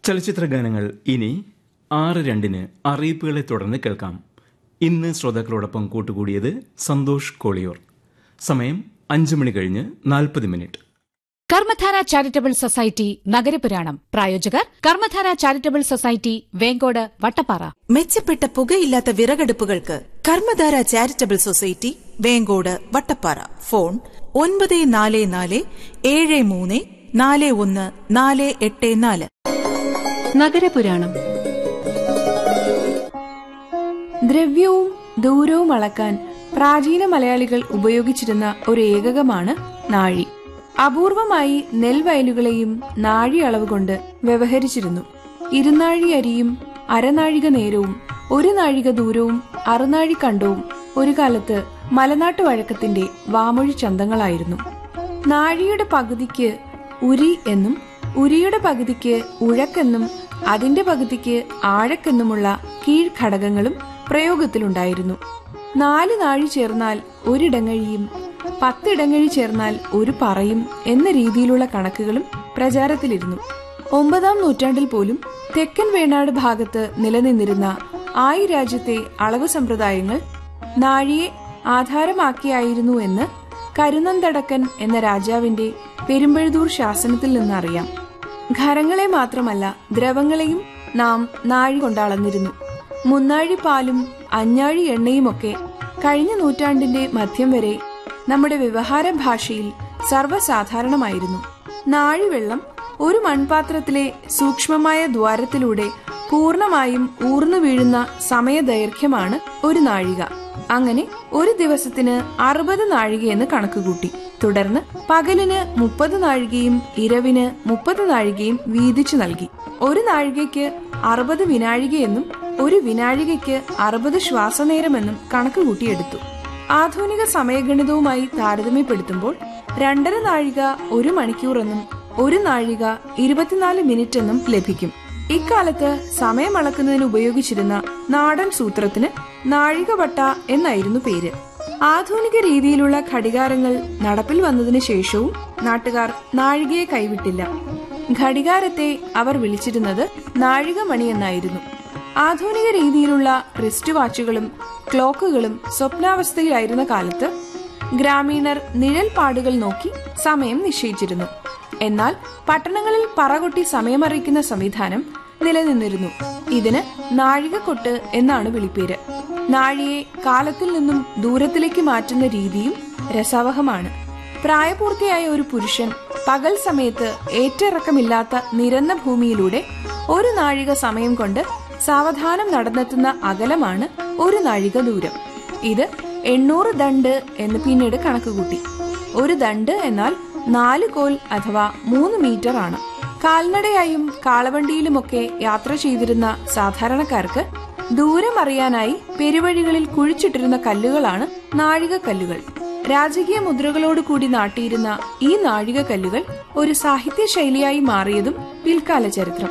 ചലച്ചിത്ര ഗാനങ്ങൾ ഇനി ആറ് രണ്ടിന് അറിയിപ്പുകളെ തുടർന്ന് കേൾക്കാം ഇന്ന് ശ്രോതാക്കളോടൊപ്പം കൂട്ടുകൂടിയത് സന്തോഷ് കോളിയോർ സമയം അഞ്ചു മണി കഴിഞ്ഞ് നാൽപ്പത് minute Karmadhara charitable society Nagarapuranam പ്രായോജകർ കർമ്മധാര ചാരിറ്റബിൾ സൊസൈറ്റി വേങ്കോട് വട്ടപ്പാറ മെച്ചപ്പെട്ട പുകയില്ലാത്ത വിറകടുപ്പുകൾക്ക് Karmadhara charitable society Venkode Vattappara phone ഒൻപത് നാല് നാല് ഏഴ് മൂന്ന് നാല് ഒന്ന് നാല് എട്ട് നാല് നഗരപുരാണം ദ്രവ്യവും ദൂരവും അളക്കാൻ പ്രാചീന മലയാളികൾ ഉപയോഗിച്ചിരുന്ന ഒരു ഏകകമാണ് നാഴി അപൂർവമായി നെൽവയലുകളെയും നാഴി അളവ് കൊണ്ട് വ്യവഹരിച്ചിരുന്നു ഇരുനാഴി അരിയും അരനാഴിക നേരവും ഒരു നാഴിക ദൂരവും അറുനാഴി കണ്ടവും ഒരു കാലത്ത് മലനാട്ടു വഴക്കത്തിന്റെ വാമൊഴി ചന്തങ്ങളായിരുന്നു നാഴിയുടെ പകുതിക്ക് ഉരി എന്നും ഉരിയുടെ പകുതിക്ക് ഉഴക്കെന്നും അതിന്റെ പകുതിക്ക് ആഴക്കെന്നുമുള്ള കീഴ്ഘടകങ്ങളും പ്രയോഗത്തിലുണ്ടായിരുന്നു നാല് നാഴി ചേർന്നാൽ ഒരിടങ്ങഴിയും പത്തിടങ്ങഴി ചേർന്നാൽ ഒരു പറയും എന്ന രീതിയിലുള്ള കണക്കുകളും പ്രചാരത്തിലിരുന്നു ഒമ്പതാം നൂറ്റാണ്ടിൽ പോലും തെക്കൻ വേണാട് ഭാഗത്ത് നിലനിന്നിരുന്ന ആയി രാജ്യത്തെ അളവ് സമ്പ്രദായങ്ങൾ നാഴിയെ ആധാരമാക്കിയായിരുന്നു എന്ന് കരുനന്തടക്കൻ എന്ന രാജാവിന്റെ പെരുമ്പഴുതൂർ ശാസനത്തിൽ നിന്നറിയാം ഖരങ്ങളെ മാത്രമല്ല ദ്രവങ്ങളെയും നാം നാഴി കൊണ്ടളന്നിരുന്നു മുന്നാഴി പാലും അഞ്ഞാഴി എണ്ണയുമൊക്കെ കഴിഞ്ഞ നൂറ്റാണ്ടിന്റെ മധ്യം വരെ നമ്മുടെ വ്യവഹാര ഭാഷയിൽ സർവ്വസാധാരണമായിരുന്നു നാഴിവെള്ളം ഒരു മൺപാത്രത്തിലെ സൂക്ഷ്മമായ ദ്വാരത്തിലൂടെ പൂർണ്ണമായും ഊർന്നു വീഴുന്ന സമയദൈർഘ്യമാണ് ഒരു നാഴിക അങ്ങനെ ഒരു ദിവസത്തിന് അറുപത് നാഴികയെന്ന് കണക്കുകൂട്ടി തുടർന്ന് പകലിന് മുപ്പത് നാഴികയും ഇരവിന് മുപ്പത് നാഴികയും വീതിച്ചു നൽകി ഒരു നാഴികയ്ക്ക് അറുപത് വിനാഴികയെന്നും ഒരു വിനാഴികയ്ക്ക് അറുപത് ശ്വാസനേരമെന്നും കണക്കുകൂട്ടിയെടുത്തു ആധുനിക സമയഗണിതവുമായി താരതമ്യപ്പെടുത്തുമ്പോൾ രണ്ടര നാഴിക ഒരു മണിക്കൂർ എന്നും ഒരു നാഴിക ഇരുപത്തിനാല് മിനിറ്റ് എന്നും ലഭിക്കും ഇക്കാലത്ത് സമയം അളക്കുന്നതിന് ഉപയോഗിച്ചിരുന്ന നാടൻ സൂത്രത്തിന് നാഴികവട്ട എന്നായിരുന്നു പേര് ആധുനിക രീതിയിലുള്ള ഘടികാരങ്ങൾ നടപ്പിൽ വന്നതിന് ശേഷവും നാട്ടുകാർ നാഴികയെ കൈവിട്ടില്ല ഘടികാരത്തെ അവർ വിളിച്ചിരുന്നത് നാഴികമണി എന്നായിരുന്നു ആധുനിക രീതിയിലുള്ള റിസ്റ്റ് വാച്ചുകളും ക്ലോക്കുകളും സ്വപ്നാവസ്ഥയിലായിരുന്ന കാലത്ത് ഗ്രാമീണർ നിഴൽപ്പാടുകൾ നോക്കി സമയം നിശ്ചയിച്ചിരുന്നു എന്നാൽ പട്ടണങ്ങളിൽ പറകൊട്ടി സമയമറിയിക്കുന്ന സംവിധാനം നിലനിന്നിരുന്നു ഇതിന് നാഴികക്കൊട്ട് എന്നാണ് വിളിപ്പേര് നാഴിയെ കാലത്തിൽ നിന്നും ദൂരത്തിലേക്ക് മാറ്റുന്ന രീതിയും രസവഹമാണ് പ്രായപൂർത്തിയായ ഒരു പുരുഷൻ പകൽ സമയത്ത് ഏറ്റിറക്കമില്ലാത്ത നിരന്ന ഭൂമിയിലൂടെ ഒരു നാഴിക സമയം കൊണ്ട് സാവധാനം നടന്നെത്തുന്ന അകലമാണ് ഒരു നാഴിക ദൂരം ഇത് എണ്ണൂറ് ദണ്ട് എന്ന് പിന്നീട് കണക്കുകൂട്ടി ഒരു ദണ്ട് എന്നാൽ നാല് കോൽ അഥവാ മൂന്ന് മീറ്റർ ആണ് കാൽനടയായും കാളവണ്ടിയിലുമൊക്കെ യാത്ര ചെയ്തിരുന്ന സാധാരണക്കാർക്ക് ദൂരം അറിയാനായി പെരുവഴികളിൽ കുഴിച്ചിട്ടിരുന്ന കല്ലുകളാണ് നാഴിക കല്ലുകൾ രാജകീയ മുദ്രകളോട് കൂടി നാട്ടിയിരുന്ന ഈ നാഴിക കല്ലുകൾ ഒരു സാഹിത്യ ശൈലിയായി മാറിയതും പിൽക്കാല ചരിത്രം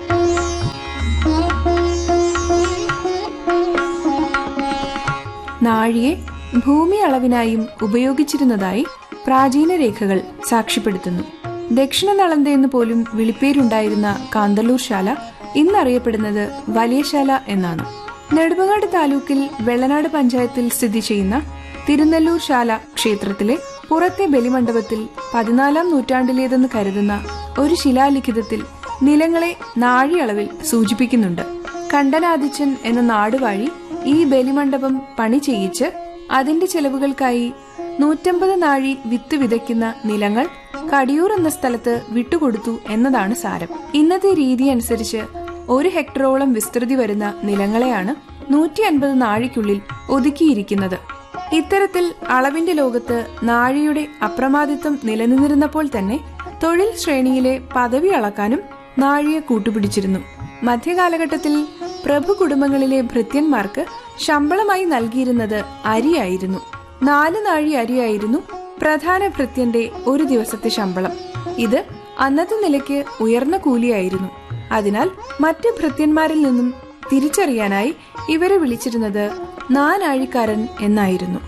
നാഴിയെ ഭൂമി അളവിനായും ഉപയോഗിച്ചിരുന്നതായി പ്രാചീന രേഖകൾ സാക്ഷ്യപ്പെടുത്തുന്നു ദക്ഷിണ നളന്ത എന്ന് പോലും വിളിപ്പേരുണ്ടായിരുന്ന കാന്തല്ലൂർ ശാല ഇന്നറിയപ്പെടുന്നത് വലിയശാല എന്നാണ് നെടുമങ്ങാട് താലൂക്കിൽ വെള്ളനാട് പഞ്ചായത്തിൽ സ്ഥിതി ചെയ്യുന്ന തിരുനെല്ലൂർ ശാല ക്ഷേത്രത്തിലെ പുറത്തെ ബലിമണ്ഡപത്തിൽ പതിനാലാം നൂറ്റാണ്ടിലേതെന്ന് കരുതുന്ന ഒരു ശിലാലിഖിതത്തിൽ നിലങ്ങളെ നാഴിയളവിൽ സൂചിപ്പിക്കുന്നുണ്ട് കണ്ടനാദിച്ചൻ എന്ന നാടുവാഴി ഈ ബലിമണ്ഡപം പണി ചെയ്യിച്ച് അതിന്റെ ചെലവുകൾക്കായി നൂറ്റമ്പത് നാഴി വിത്ത് വിതയ്ക്കുന്ന നിലങ്ങൾ കടിയൂർ എന്ന സ്ഥലത്ത് വിട്ടുകൊടുത്തു എന്നതാണ് സാരം ഇന്നത്തെ രീതി അനുസരിച്ച് ഒരു ഹെക്ടറോളം വിസ്തൃതി വരുന്ന നിലങ്ങളെയാണ് നൂറ്റി അൻപത് നാഴിക്കുള്ളിൽ ഒതുക്കിയിരിക്കുന്നത് ഇത്തരത്തിൽ അളവിന്റെ ലോകത്ത് നാഴിയുടെ അപ്രമാദിത്വം നിലനിന്നിരുന്നപ്പോൾ തന്നെ തൊഴിൽ ശ്രേണിയിലെ പദവി അളക്കാനും നാഴിയെ കൂട്ടുപിടിച്ചിരുന്നു മധ്യകാലഘട്ടത്തിൽ പ്രഭു കുടുംബങ്ങളിലെ ഭൃത്യന്മാർക്ക് ശമ്പളമായി നൽകിയിരുന്നത് അരിയായിരുന്നു നാല് നാഴി അരിയായിരുന്നു പ്രധാന ഭൃത്യന്റെ ഒരു ദിവസത്തെ ശമ്പളം ഇത് അന്നത്തെ നിലയ്ക്ക് ഉയർന്ന കൂലിയായിരുന്നു അതിനാൽ മറ്റ് ഭൃത്യന്മാരിൽ നിന്നും തിരിച്ചറിയാനായി ഇവരെ വിളിച്ചിരുന്നത് നാനാഴിക്കാരൻ എന്നായിരുന്നു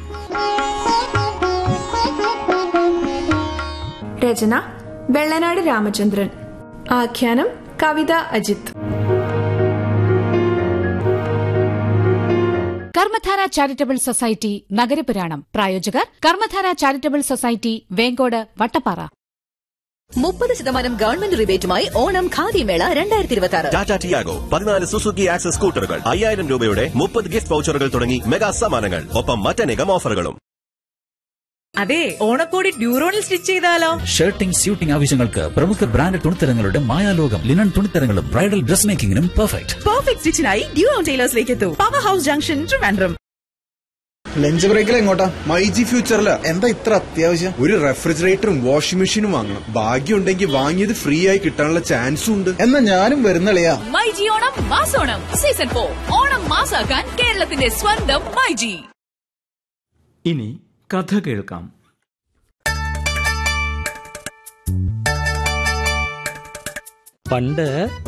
രചന വെള്ളനാട് രാമചന്ദ്രൻ ആഖ്യാനം കവിത അജിത്ത് കർമ്മധാര ചാരിറ്റബിൾ സൊസൈറ്റി നഗരപുരാണം പ്രായോജകർ കർമ്മധാര ചാരിറ്റബിൾ സൊസൈറ്റി വേങ്കോട് വട്ടപ്പാറ മുപ്പത് ശതമാനം ഗവൺമെന്റ് റിബേറ്റുമായി ഓണം ഖാദി മേള രണ്ടായിരത്തി ഇരുപത്തി ആറ് ടാറ്റ ടിയാഗോ പതിനാല് സുസുക്കി ആക്സസ് സ്കൂട്ടറുകൾ അയ്യായിരം രൂപയുടെ മുപ്പത് ഗിഫ്റ്റ് വൗച്ചറുകൾ തുടങ്ങി മെഗാ സമ്മാനങ്ങൾ ഒപ്പം മറ്റനേകം ഓഫറുകളും അതെ ഓണക്കോടി ഡ്യൂറോണിൽ സ്റ്റിച്ച് ചെയ്താലോ ഷർട്ടിംഗ് സ്യൂട്ടിംഗ് ആവശ്യങ്ങൾക്ക് പ്രമുഖ ബ്രാൻഡ് തുണിത്തരങ്ങളുടെ മായാലോകം ലിനൻ തുണിത്തരങ്ങളും ബ്രൈഡൽ ഡ്രസ് മേക്കിംഗിനും പെർഫെക്റ്റ് പെർഫെക്റ്റ് സ്റ്റിച്ചിനായി ഡ്യൂറോൺ ടൈലേഴ്സിലേക്ക് എത്തൂ power house junction Trivandrum lunch ബ്രേക്കിൽ എങ്ങോട്ടാ മൈജി ഫ്യൂച്ചറില് എന്താ ഇത്ര അത്യാവശ്യം ഒരു റെഫ്രിജറേറ്ററും വാഷിംഗ് മെഷീനും വാങ്ങണം ഭാഗ്യം ഉണ്ടെങ്കിൽ വാങ്ങിയത് ഫ്രീ ആയി കിട്ടാനുള്ള ചാൻസും ഉണ്ട് എന്നാ ഞാനും വരുന്നളിയാ മൈജി ഓണം മാസോണം സീസൺ ഫോർ ഓണം മാസാക്കാൻ കേരളത്തിന്റെ സ്വന്തം മൈജി ഇനി കഥ കേൾക്കാം പണ്ട്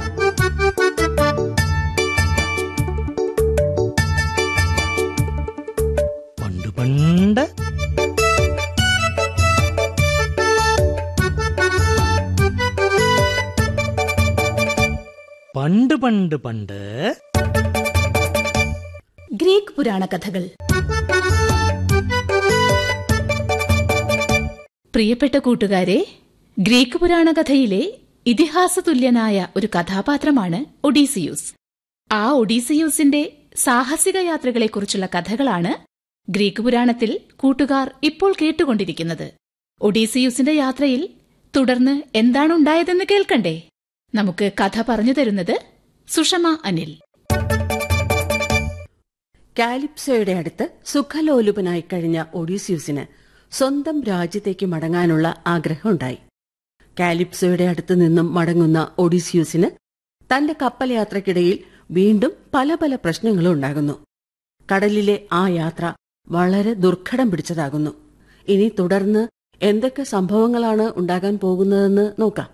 പണ്ട് പണ്ട് പണ്ട് പണ്ട് പണ്ട് ഗ്രീക്ക് പുരാണ കഥകൾ പ്രിയപ്പെട്ട കൂട്ടുകാരെ ഗ്രീക്ക് പുരാണ കഥയിലെ ഇതിഹാസ തുല്യനായ ഒരു കഥാപാത്രമാണ് ഒഡീസിയൂസ് ആ ഒഡീസിയൂസിന്റെ സാഹസിക യാത്രകളെക്കുറിച്ചുള്ള കഥകളാണ് ഗ്രീക്ക് പുരാണത്തിൽ കൂട്ടുകാർ ഇപ്പോൾ കേട്ടുകൊണ്ടിരിക്കുന്നത് ഒഡീസിയൂസിന്റെ യാത്രയിൽ തുടർന്ന് എന്താണുണ്ടായതെന്ന് കേൾക്കണ്ടേ നമുക്ക് കഥ പറഞ്ഞു തരുന്നത് സുഷമ അനിൽ കാലിപ്സോയുടെ അടുത്ത് സുഖലോലുപനായി കഴിഞ്ഞ ഒഡീസ്യൂസിന് സ്വന്തം രാജ്യത്തേക്ക് മടങ്ങാനുള്ള ആഗ്രഹമുണ്ടായി കാലിപ്സോയുടെ അടുത്ത് നിന്നും മടങ്ങുന്ന ഒഡീസ്യൂസിന് തന്റെ കപ്പൽ യാത്രക്കിടയിൽ വീണ്ടും പല പല പ്രശ്നങ്ങളും ഉണ്ടാകുന്നു കടലിലെ ആ യാത്ര വളരെ ദുർഘടം പിടിച്ചതാകുന്നു ഇനി തുടർന്ന് എന്തൊക്കെ സംഭവങ്ങളാണ് ഉണ്ടാകാൻ പോകുന്നതെന്ന് നോക്കാം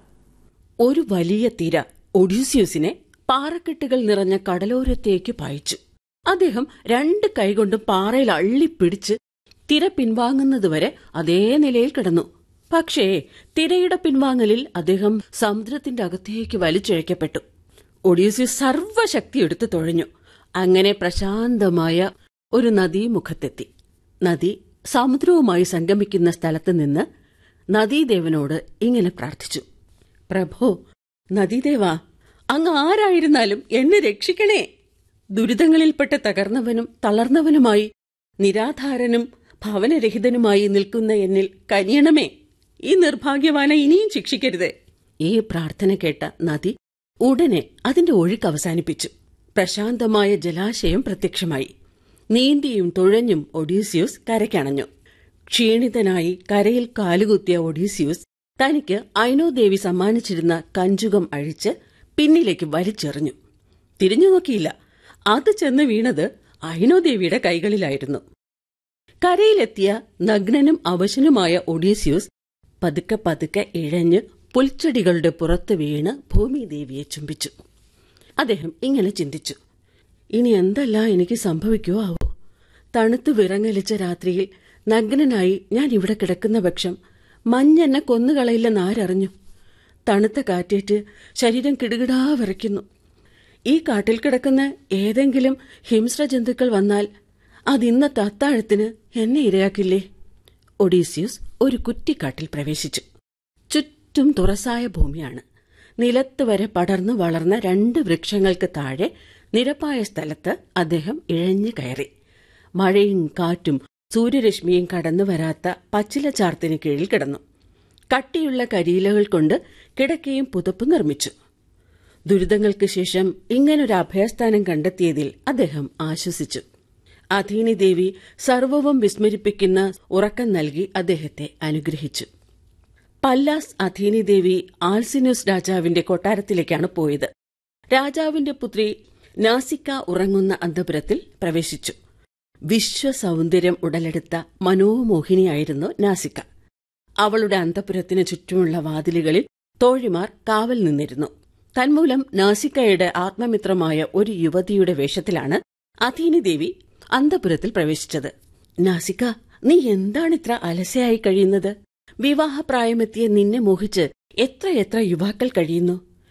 ഒരു വലിയ തിര ഒഡീസ്യൂസിനെ പാറക്കെട്ടുകൾ നിറഞ്ഞ കടലോരത്തേക്ക് പായിച്ചു അദ്ദേഹം രണ്ട് കൈകൊണ്ടും പാറയിൽ അള്ളിപ്പിടിച്ച് തിര പിൻവാങ്ങുന്നതുവരെ അതേ നിലയിൽ കിടന്നു പക്ഷേ തിരയുടെ പിൻവാങ്ങലിൽ അദ്ദേഹം സമുദ്രത്തിന്റെ അകത്തേക്ക് വലിച്ചിഴക്കപ്പെട്ടു ഒഡീസ്യൂസ് സർവശക്തി എടുത്തു തുഴഞ്ഞു അങ്ങനെ പ്രശാന്തമായ ഒരു നദീമുഖത്തെത്തി നദി സമുദ്രവുമായി സംഗമിക്കുന്ന സ്ഥലത്ത് നിന്ന് നദീദേവനോട് ഇങ്ങനെ പ്രാർത്ഥിച്ചു പ്രഭോ നദീദേവ അങ്ങ് ആരായിരുന്നാലും എന്നെ രക്ഷിക്കണേ ദുരിതങ്ങളിൽപ്പെട്ട് തകർന്നവനും തളർന്നവനുമായി നിരാധാരനും ഭവനരഹിതനുമായി നിൽക്കുന്ന എന്നിൽ കനിയണമേ ഈ നിർഭാഗ്യവാനെ ഇനിയും ശിക്ഷിക്കരുത് ഈ പ്രാർത്ഥന കേട്ട നദി ഉടനെ അതിന്റെ ഒഴുക്ക് അവസാനിപ്പിച്ചു പ്രശാന്തമായ ജലാശയം പ്രത്യക്ഷമായി നീന്തിയും തുഴഞ്ഞും ഒഡീസിയൂസ് കരയ്ക്കണഞ്ഞു ക്ഷീണിതനായി കരയിൽ കാലുകുത്തിയ ഒഡീസിയൂസ് തനിക്ക് ഐനോദേവി സമ്മാനിച്ചിരുന്ന കഞ്ചുകം അഴിച്ച് പിന്നിലേക്ക് വലിച്ചെറിഞ്ഞു തിരിഞ്ഞു നോക്കിയില്ല അത് ചെന്ന് വീണത് ഐനോദേവിയുടെ കൈകളിലായിരുന്നു കരയിലെത്തിയ നഗ്നനും അവശനുമായ ഒഡീസ്യൂസ് പതുക്കെ പതുക്കെ ഇഴഞ്ഞ് പുൽച്ചെടികളുടെ പുറത്ത് വീണ് ഭൂമിദേവിയെ ചുംബിച്ചു അദ്ദേഹം ഇങ്ങനെ ചിന്തിച്ചു ഇനി എന്തെല്ലാം എനിക്ക് സംഭവിക്കുമോ ആവോ തണുത്തു വിറങ്ങലിച്ച രാത്രിയിൽ നഗ്നനായി ഞാൻ ഇവിടെ കിടക്കുന്ന പക്ഷം മഞ്ഞെന്നെ കൊന്നുകളയില്ലെന്ന് ആരറിഞ്ഞു തണുത്ത കാറ്റേറ്റ് ശരീരം കിടുകിടാ വിറയ്ക്കുന്നു ഈ കാട്ടിൽ കിടക്കുന്ന ഏതെങ്കിലും ഹിംസ്ര ജന്തുക്കൾ വന്നാൽ അതിന്നത്തെ അത്താഴത്തിന് എന്നെ ഇരയാക്കില്ലേ ഒഡീസ്യൂസ് ഒരു കുറ്റിക്കാട്ടിൽ പ്രവേശിച്ചു ചുറ്റും തുറസായ ഭൂമിയാണ് നിലത്ത് വരെ പടർന്നു വളർന്ന രണ്ട് വൃക്ഷങ്ങൾക്ക് താഴെ നിരപ്പായ സ്ഥലത്ത് അദ്ദേഹം ഇഴഞ്ഞു കയറി മഴയും കാറ്റും സൂര്യരശ്മിയും കടന്നു വരാത്ത പച്ചിലച്ചാർത്തിന് കീഴിൽ കിടന്നു കട്ടിയുള്ള കരിയിലകൾ കൊണ്ട് കിടക്കയും പുതപ്പ് നിർമ്മിച്ചു ദുരിതങ്ങൾക്ക് ശേഷം ഇങ്ങനൊരു അഭയസ്ഥാനം കണ്ടെത്തിയതിൽ അദ്ദേഹം ആശ്വസിച്ചു അധീനി ദേവി സർവവും വിസ്മരിപ്പിക്കുന്ന ഉറക്കം നൽകി അദ്ദേഹത്തെ അനുഗ്രഹിച്ചു പല്ലാസ് അധീനി ദേവി ആൽസിനൂസ് രാജാവിന്റെ കൊട്ടാരത്തിലേക്കാണ് പോയത് രാജാവിന്റെ പുത്രി നാസിക്ക ഉറങ്ങുന്ന അന്തപുരത്തിൽ പ്രവേശിച്ചു വിശ്വസൗന്ദര്യം ഉടലെടുത്ത മനോമോഹിനിയായിരുന്നു നാസിക്ക അവളുടെ അന്തപുരത്തിന് ചുറ്റുമുള്ള വാതിലുകളിൽ തോഴിമാർ കാവൽ നിന്നിരുന്നു തന്മൂലം നാസിക്കയുടെ ആത്മമിത്രമായ ഒരു യുവതിയുടെ വേഷത്തിലാണ് അധീനി ദേവി അന്തപുരത്തിൽ പ്രവേശിച്ചത് നാസിക നീ എന്താണിത്ര അലസയായി കഴിയുന്നത് വിവാഹപ്രായമെത്തിയ നിന്നെ മോഹിച്ച് എത്ര എത്ര യുവാക്കൾ കഴിയുന്നു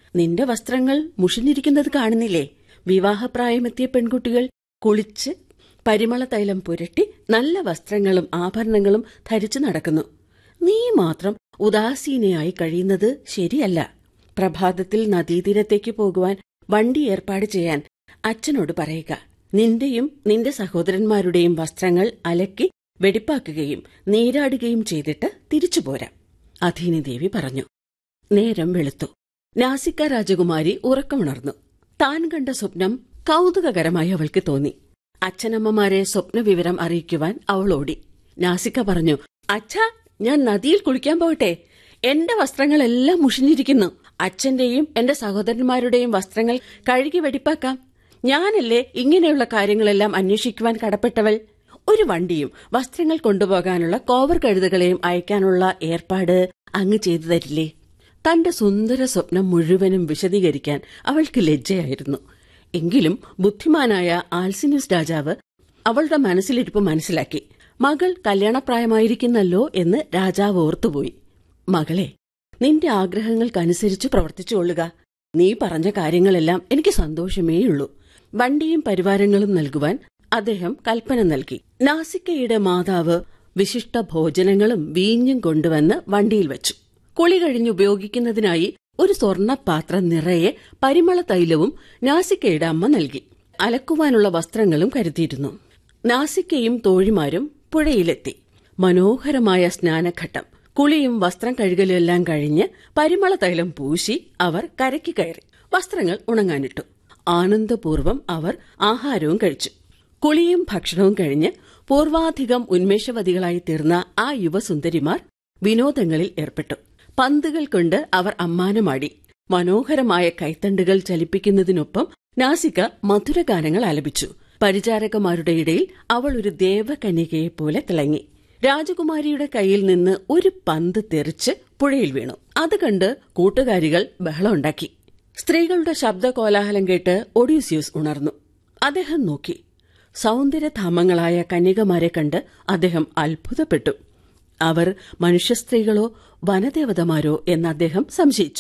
നിന്റെ വസ്ത്രങ്ങൾ മുഷിഞ്ഞിരിക്കുന്നത് കാണുന്നില്ലേ വിവാഹപ്രായമെത്തിയ പെൺകുട്ടികൾ കുളിച്ച് പരിമള തൈലം പുരട്ടി നല്ല വസ്ത്രങ്ങളും ആഭരണങ്ങളും ധരിച്ചു നടക്കുന്നു നീ മാത്രം ഉദാസീനയായി കഴിയുന്നത് ശരിയല്ല പ്രഭാതത്തിൽ നദീതീരത്തേക്ക് പോകുവാൻ വണ്ടി ഏർപ്പാട് ചെയ്യാൻ അച്ഛനോട് പറയുക നിന്റെയും നിന്റെ സഹോദരന്മാരുടെയും വസ്ത്രങ്ങൾ അലക്കി വെടിപ്പാക്കുകയും നീരാടുകയും ചെയ്തിട്ട് തിരിച്ചു പോരാം അധീനി ദേവി പറഞ്ഞു നേരം വെളുത്തു നാസിക്ക രാജകുമാരി ഉറക്കമുണർന്നു താൻ കണ്ട സ്വപ്നം കൗതുകകരമായി അവൾക്ക് തോന്നി അച്ഛനമ്മമാരെ സ്വപ്നവിവരം അറിയിക്കുവാൻ അവൾ ഓടി നാസിക്ക പറഞ്ഞു അച്ഛാ ഞാൻ നദിയിൽ കുളിക്കാൻ പോകട്ടെ എന്റെ വസ്ത്രങ്ങളെല്ലാം മുഷിഞ്ഞിരിക്കുന്നു അച്ഛന്റെയും എന്റെ സഹോദരന്മാരുടെയും വസ്ത്രങ്ങൾ കഴുകി വെടിപ്പാക്കാം ഞാനല്ലേ ഇങ്ങനെയുള്ള കാര്യങ്ങളെല്ലാം അന്വേഷിക്കുവാൻ കടപ്പെട്ടവൾ ഒരു വണ്ടിയും വസ്ത്രങ്ങൾ കൊണ്ടുപോകാനുള്ള കോവർ കഴുതുകളെയും അയക്കാനുള്ള ഏർപ്പാട് അങ്ങ് ചെയ്തു തരില്ലേ തന്റെ സുന്ദര സ്വപ്നം മുഴുവനും വിശദീകരിക്കാൻ അവൾക്ക് ലജ്ജയായിരുന്നു എങ്കിലും ബുദ്ധിമാനായ ആൽസിനിസ് രാജാവ് അവളുടെ മനസ്സിലിരിപ്പ് മനസ്സിലാക്കി മകൾ കല്യാണപ്രായമായിരിക്കുന്നല്ലോ എന്ന് രാജാവ് ഓർത്തുപോയി മകളെ നിന്റെ ആഗ്രഹങ്ങൾക്കനുസരിച്ച് പ്രവർത്തിച്ചുകൊള്ളുക നീ പറഞ്ഞ കാര്യങ്ങളെല്ലാം എനിക്ക് സന്തോഷമേയുള്ളൂ വണ്ടിയും പരിവാരങ്ങളും നൽകുവാൻ അദ്ദേഹം കൽപ്പന നൽകി നാസിക്കയുടെ മാതാവ് വിശിഷ്ട ഭോജനങ്ങളും വീഞ്ഞും കൊണ്ടുവന്ന് വണ്ടിയിൽ വെച്ചു കുളി കഴിഞ്ഞ് ഉപയോഗിക്കുന്നതിനായി ഒരു സ്വർണ്ണപാത്രം നിറയെ പരിമള തൈലവും നാസിക്കയുടെ അമ്മ നൽകി അലക്കുവാനുള്ള വസ്ത്രങ്ങളും കരുതിയിരുന്നു നാസിക്കയും തോഴിമാരും പുഴയിലെത്തി മനോഹരമായ സ്നാനഘട്ടം കുളിയും വസ്ത്രം കഴുകലും എല്ലാം കഴിഞ്ഞ് പരിമള തൈലം പൂശി അവർ കരയ്ക്ക് കയറി വസ്ത്രങ്ങൾ ഉണങ്ങാനിട്ടു ആനന്ദപൂർവ്വം അവർ ആഹാരവും കഴിച്ചു കുളിയും ഭക്ഷണവും കഴിഞ്ഞ് പൂർവാധികം ഉന്മേഷവതികളായി തീർന്ന ആ യുവസുന്ദരിമാർ വിനോദങ്ങളിൽ ഏർപ്പെട്ടു പന്തുകൾ കൊണ്ട് അവർ അമ്മാനമാടി മനോഹരമായ കൈത്തണ്ടുകൾ ചലിപ്പിക്കുന്നതിനൊപ്പം നാസിക മധുരഗാനങ്ങൾ ആലപിച്ചു പരിചാരകമാരുടെ ഇടയിൽ അവൾ ഒരു ദേവകന്യകയെ പോലെ തിളങ്ങി രാജകുമാരിയുടെ കയ്യിൽ നിന്ന് ഒരു പന്ത് തെറിച്ച് പുഴയിൽ വീണു അത് കണ്ട് കൂട്ടുകാരികൾ ബഹളമുണ്ടാക്കി സ്ത്രീകളുടെ ശബ്ദ കോലാഹലം കേട്ട് ഒഡീസിയൂസ് ഉണർന്നു അദ്ദേഹം നോക്കി സൗന്ദര്യധാമങ്ങളായ കന്യകമാരെ കണ്ട് അദ്ദേഹം അത്ഭുതപ്പെട്ടു അവർ മനുഷ്യസ്ത്രീകളോ വനദേവതമാരോ എന്ന് അദ്ദേഹം സംശയിച്ചു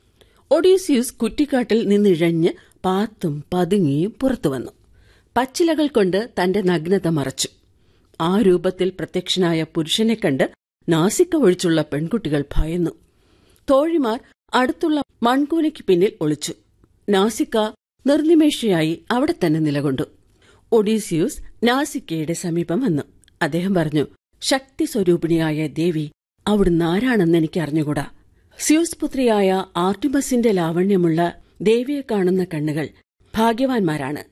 ഒഡീസിയൂസ് കുറ്റിക്കാട്ടിൽ നിന്നിഴഞ്ഞ് പാത്തും പതുങ്ങിയും പുറത്തുവന്നു പച്ചിലകൾ കൊണ്ട് തന്റെ നഗ്നത മറച്ചു ആ രൂപത്തിൽ പ്രത്യക്ഷനായ പുരുഷനെ കണ്ട് നാസിക്ക ഒഴിച്ചുള്ള പെൺകുട്ടികൾ ഭയന്നു തോഴിമാർ അടുത്തുള്ള മൺകൂനയ്ക്ക് പിന്നിൽ ഒളിച്ചു നാസിക്ക നിർനിമേഷയായി അവിടെ തന്നെ നിലകൊണ്ടു ഒഡീസിയൂസ് നാസിക്കയുടെ സമീപം വന്നു അദ്ദേഹം പറഞ്ഞു ശക്തി സ്വരൂപിണിയായ ദേവി അവിടുന്ന് ആരാണെന്ന് എനിക്ക് അറിഞ്ഞുകൂടാ സ്യൂസ് പുത്രിയായ ആർട്ടിമസിന്റെ ലാവണ്യമുള്ള ദേവിയെ കാണുന്ന കണ്ണുകൾ ഭാഗ്യവാൻമാരാണ്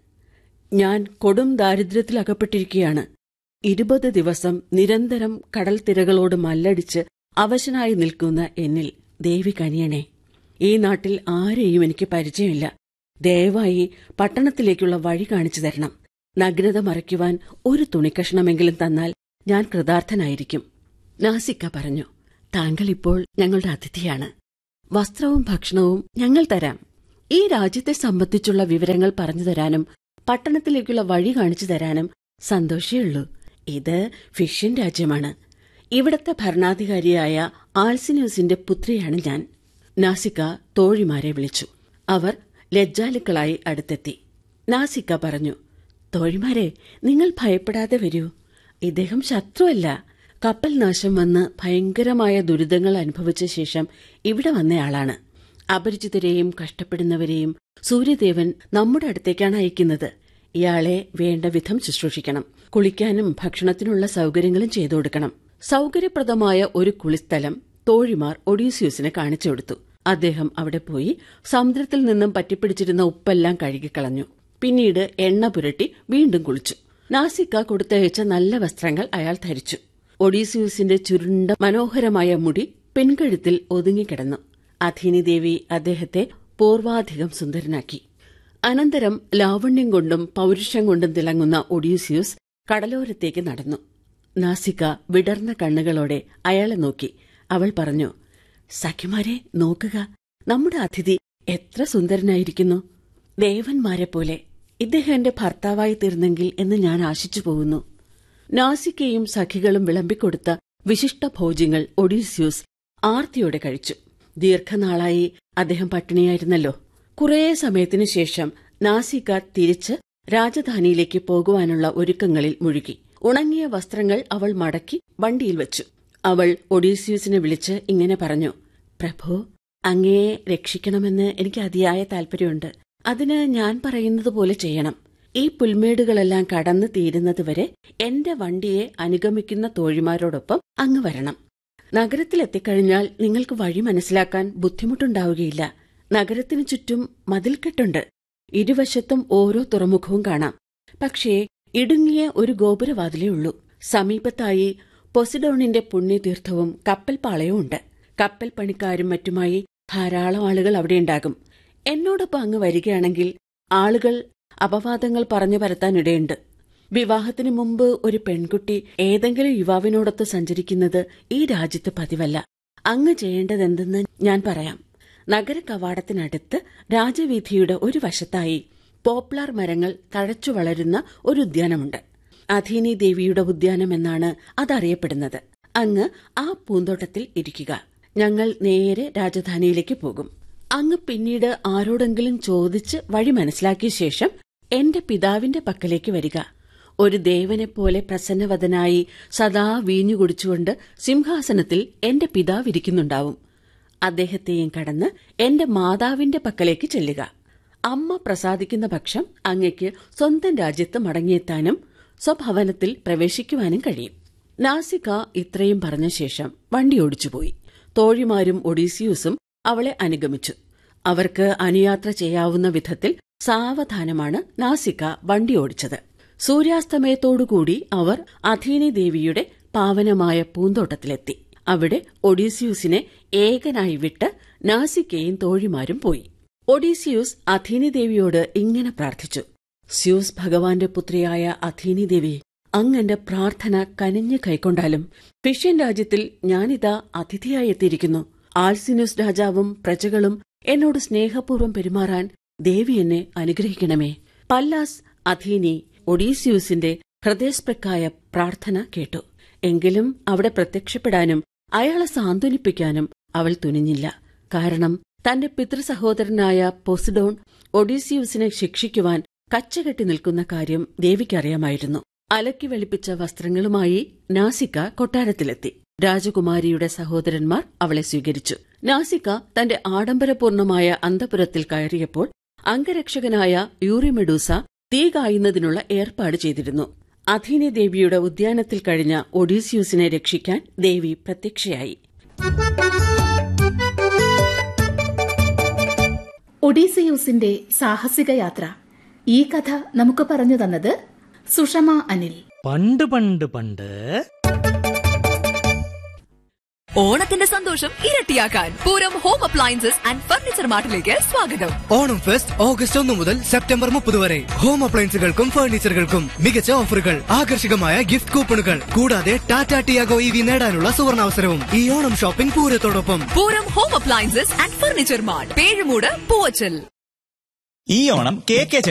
ഞാൻ കൊടും ദാരിദ്ര്യത്തിൽ അകപ്പെട്ടിരിക്കുകയാണ് ഇരുപത് ദിവസം നിരന്തരം കടൽ തിരകളോട് മല്ലടിച്ച് അവശനായി നിൽക്കുന്ന എന്നിൽ ദേവി കനിയണേ ഈ നാട്ടിൽ ആരെയും എനിക്ക് പരിചയമില്ല ദയവായി പട്ടണത്തിലേക്കുള്ള വഴി കാണിച്ചു തരണം നഗ്നത മറയ്ക്കുവാൻ ഒരു തുണിക്കഷ്ണമെങ്കിലും തന്നാൽ ഞാൻ കൃതാർത്ഥനായിരിക്കും നാസിക്ക പറഞ്ഞു താങ്കൾ ഇപ്പോൾ ഞങ്ങളുടെ അതിഥിയാണ് വസ്ത്രവും ഭക്ഷണവും ഞങ്ങൾ തരാം ഈ രാജ്യത്തെ സംബന്ധിച്ചുള്ള വിവരങ്ങൾ പറഞ്ഞു തരാനും പട്ടണത്തിലേക്കുള്ള വഴി കാണിച്ചു തരാനും സന്തോഷമുള്ളൂ ഇത് ഫിഷ്യൻ രാജ്യമാണ് ഇവിടത്തെ ഭരണാധികാരിയായ ആൾസിന്യൂസിന്റെ പുത്രിയാണ് ഞാൻ നാസിക്ക തോഴിമാരെ വിളിച്ചു അവർ ലജ്ജാലുക്കളായി അടുത്തെത്തി നാസിക്ക പറഞ്ഞു തോഴിമാരെ നിങ്ങൾ ഭയപ്പെടാതെ വരൂ ഇദ്ദേഹം ശത്രുവല്ല കപ്പൽ നാശം വന്ന് ഭയങ്കരമായ ദുരിതങ്ങൾ അനുഭവിച്ച ശേഷം ഇവിടെ വന്നയാളാണ് അപരിചിതരെയും കഷ്ടപ്പെടുന്നവരെയും സൂര്യദേവൻ നമ്മുടെ അടുത്തേക്കാണ് അയക്കുന്നത് ഇയാളെ വേണ്ട വിധം ശുശ്രൂഷിക്കണം കുളിക്കാനും ഭക്ഷണത്തിനുള്ള സൗകര്യങ്ങളും ചെയ്തു കൊടുക്കണം സൗകര്യപ്രദമായ ഒരു കുളിസ്ഥലം തോഴിമാർ ഒഡീസിയൂസിന് കാണിച്ചു കൊടുത്തു അദ്ദേഹം അവിടെ പോയി സമുദ്രത്തിൽ നിന്നും പറ്റിപ്പിടിച്ചിരുന്ന ഉപ്പെല്ലാം കഴുകിക്കളഞ്ഞു പിന്നീട് എണ്ണ പുരട്ടി വീണ്ടും കുളിച്ചു നാസിക്ക കൊടുത്തയച്ച നല്ല വസ്ത്രങ്ങൾ അയാൾ ധരിച്ചു ഒഡീസിയൂസിന്റെ ചുരുണ്ട മനോഹരമായ മുടി പെൺകഴുത്തിൽ ഒതുങ്ങിക്കിടന്നു അഥീനി ദേവി അദ്ദേഹത്തെ പൂർവാധികം സുന്ദരനാക്കി അനന്തരം ലാവണ്യം കൊണ്ടും പൌരുഷം കൊണ്ടും തിളങ്ങുന്ന ഒഡീസിയൂസ് കടലോരത്തേക്ക് നടന്നു നാസിക വിടർന്ന കണ്ണുകളോടെ അയാളെ നോക്കി അവൾ പറഞ്ഞു സഖിമാരെ നോക്കുക നമ്മുടെ അതിഥി എത്ര സുന്ദരനായിരിക്കുന്നു ദേവന്മാരെ പോലെ ഇദ്ദേഹം എന്റെ ഭർത്താവായി തീർന്നെങ്കിൽ എന്ന് ഞാൻ ആശിച്ചു പോകുന്നു നാസിക്കയും സഖികളും വിളമ്പിക്കൊടുത്ത വിശിഷ്ട ഭോജ്യങ്ങൾ ഒഡീസ്യൂസ് ആർത്തിയോടെ കഴിച്ചു ദീർഘനാളായി അദ്ദേഹം പട്ടിണിയായിരുന്നല്ലോ കുറേ സമയത്തിനു ശേഷം നാസിക തിരിച്ച് രാജധാനിയിലേക്ക് പോകുവാനുള്ള ഒരുക്കങ്ങളിൽ മുഴുകി ഉണങ്ങിയ വസ്ത്രങ്ങൾ അവൾ മടക്കി വണ്ടിയിൽ വെച്ചു അവൾ ഒഡീസിയസിനെ വിളിച്ച് ഇങ്ങനെ പറഞ്ഞു പ്രഭു അങ്ങയെ രക്ഷിക്കണമെന്ന് എനിക്ക് അതിയായ താല്പര്യമുണ്ട് അതിന് ഞാൻ പറയുന്നത് പോലെ ചെയ്യണം ഈ പുൽമേടുകളെല്ലാം കടന്നു തീരുന്നതുവരെ എന്റെ വണ്ടിയെ അനുഗമിക്കുന്ന തോഴിമാരോടൊപ്പം അങ്ങ് വരണം നഗരത്തിലെത്തിക്കഴിഞ്ഞാൽ നിങ്ങൾക്ക് വഴി മനസ്സിലാക്കാൻ ബുദ്ധിമുട്ടുണ്ടാവുകയില്ല നഗരത്തിനു ചുറ്റും മതിൽക്കെട്ടുണ്ട് ഇരുവശത്തും ഓരോ തുറമുഖവും കാണാം പക്ഷേ ഇടുങ്ങിയ ഒരു ഗോപുരവാതിലേ ഉള്ളൂ സമീപത്തായി പൊസിഡോണിന്റെ പുണ്യതീർത്ഥവും കപ്പൽപ്പാളയവും ഉണ്ട് കപ്പൽ പണിക്കാരും മറ്റുമായി ധാരാളം ആളുകൾ അവിടെയുണ്ടാകും എന്നോടൊപ്പം അങ്ങ് വരികയാണെങ്കിൽ ആളുകൾ അപവാദങ്ങൾ പറഞ്ഞു പരത്താനിടയുണ്ട് വിവാഹത്തിനു മുമ്പ് ഒരു പെൺകുട്ടി ഏതെങ്കിലും യുവാവിനോടൊത്ത് സഞ്ചരിക്കുന്നത് ഈ രാജ്യത്ത് പതിവല്ല അങ്ങ് ചെയ്യേണ്ടതെന്തെന്ന് ഞാൻ പറയാം നഗര കവാടത്തിനടുത്ത് രാജവീഥിയുടെ ഒരു വശത്തായി പോപ്ലാർ മരങ്ങൾ തഴച്ചു വളരുന്ന ഒരു ഉദ്യാനമുണ്ട് അധീനി ദേവിയുടെ ഉദ്യാനം എന്നാണ് അതറിയപ്പെടുന്നത് അങ്ങ് ആ പൂന്തോട്ടത്തിൽ ഇരിക്കുക ഞങ്ങൾ നേരെ രാജധാനിയിലേക്ക് പോകും അങ്ങ് പിന്നീട് ആരോടെങ്കിലും ചോദിച്ച് വഴി മനസ്സിലാക്കിയ ശേഷം എന്റെ പിതാവിന്റെ പക്കലേക്ക് വരിക ഒരു ദേവനെപ്പോലെ പ്രസന്നവദനായി സദാ വീഞ്ഞു കുടിച്ചുകൊണ്ട് സിംഹാസനത്തിൽ എന്റെ പിതാവ് ഇരിക്കുന്നുണ്ടാവും അദ്ദേഹത്തെയും കടന്ന് എന്റെ മാതാവിന്റെ പക്കലേക്ക് ചെല്ലുക അമ്മ പ്രസാദിക്കുന്ന പക്ഷം അങ്ങയ്ക്ക് സ്വന്തം രാജ്യത്ത് മടങ്ങിയെത്താനും സ്വഭവനത്തിൽ പ്രവേശിക്കുവാനും കഴിയും നാസിക ഇത്രയും പറഞ്ഞ ശേഷം വണ്ടി ഓടിച്ചുപോയി തോഴിമാരും ഒഡീസിയൂസും അവളെ അനുഗമിച്ചു അവർക്ക് അനുയാത്ര ചെയ്യാവുന്ന വിധത്തിൽ സാവധാനമാണ് നാസിക വണ്ടി ഓടിച്ചത് സൂര്യാസ്തമയത്തോടുകൂടി അവർ അഥീനി ദേവിയുടെ പാവനമായ പൂന്തോട്ടത്തിലെത്തി അവിടെ ഒഡീസിയൂസിനെ ഏകനായി വിട്ട് നാസിക്കയും തോഴിമാരും പോയി ഒഡീസിയൂസ് അഥീനി ദേവിയോട് ഇങ്ങനെ പ്രാർത്ഥിച്ചു സ്യൂസ് ഭഗവാന്റെ പുത്രിയായ അഥീനി ദേവി അങ്ങന്റെ പ്രാർത്ഥന കനിഞ്ഞു കൈക്കൊണ്ടാലും ഫിഷ്യൻ രാജ്യത്തിൽ ഞാനിതാ അതിഥിയായി എത്തിയിരിക്കുന്നു ആൾസിനുസ് രാജാവും പ്രജകളും എന്നോട് സ്നേഹപൂർവ്വം പെരുമാറാൻ ദേവി എന്നെ അനുഗ്രഹിക്കണമേ പല്ലാസ് അഥീനി ഒഡീസിയൂസിന്റെ ഹൃദയസ്പൃക്കായ പ്രാർത്ഥന കേട്ടു എങ്കിലും അവിടെ പ്രത്യക്ഷപ്പെടാനും അയാളെ സാന്ത്വനിപ്പിക്കാനും അവൾ തുനിഞ്ഞില്ല കാരണം തന്റെ പിതൃസഹോദരനായ പൊസിഡോൺ ഒഡീസിയൂസിനെ ശിക്ഷിക്കുവാൻ കച്ചകെട്ടി നിൽക്കുന്ന കാര്യം ദേവിക്കറിയാമായിരുന്നു അലക്കി വെളുപ്പിച്ച വസ്ത്രങ്ങളുമായി നാസിക കൊട്ടാരത്തിലെത്തി രാജകുമാരിയുടെ സഹോദരന്മാർ അവളെ സ്വീകരിച്ചു നാസിക തന്റെ ആഡംബരപൂർണമായ അന്തപുരത്തിൽ കയറിയപ്പോൾ അംഗരക്ഷകനായ യൂറിമെഡൂസ തീ കായുന്നതിനുള്ള ഏർപ്പാട് ചെയ്തിരുന്നു അധീനി ദേവിയുടെ ഉദ്യാനത്തിൽ കഴിഞ്ഞ ഒഡീസിയൂസിനെ രക്ഷിക്കാൻ ദേവി പ്രത്യക്ഷയായി ഒഡീസിയൂസിന്റെ സാഹസിക യാത്ര ഈ കഥ നമുക്ക് പറഞ്ഞു തന്നത് സുഷമ അനിൽ പണ്ട് പണ്ട് പണ്ട് ഓണത്തിന്റെ സന്തോഷം ഇരട്ടിയാക്കാൻ Pooram home appliances and furniture മാർട്ടിലേക്ക് സ്വാഗതം ഓണം ഫെസ്റ്റ് ഓഗസ്റ്റ് ഒന്ന് മുതൽ സെപ്റ്റംബർ മുപ്പത് വരെ ഹോം അപ്ലയൻസുകൾക്കും ഫർണിച്ചറുകൾക്കും മികച്ച ഓഫറുകൾ ആകർഷകമായ ഗിഫ്റ്റ് കൂപ്പണുകൾ കൂടാതെ ടാറ്റ ടിയാഗോ ഇ വി നേടാനുള്ള സുവർണാവസരവും ഈ ഓണം ഷോപ്പിംഗ് പൂരത്തോടൊപ്പം Pooram home appliances and furniture mart Pezhumoodu Poovachal ഈ ഓണം കെ കെ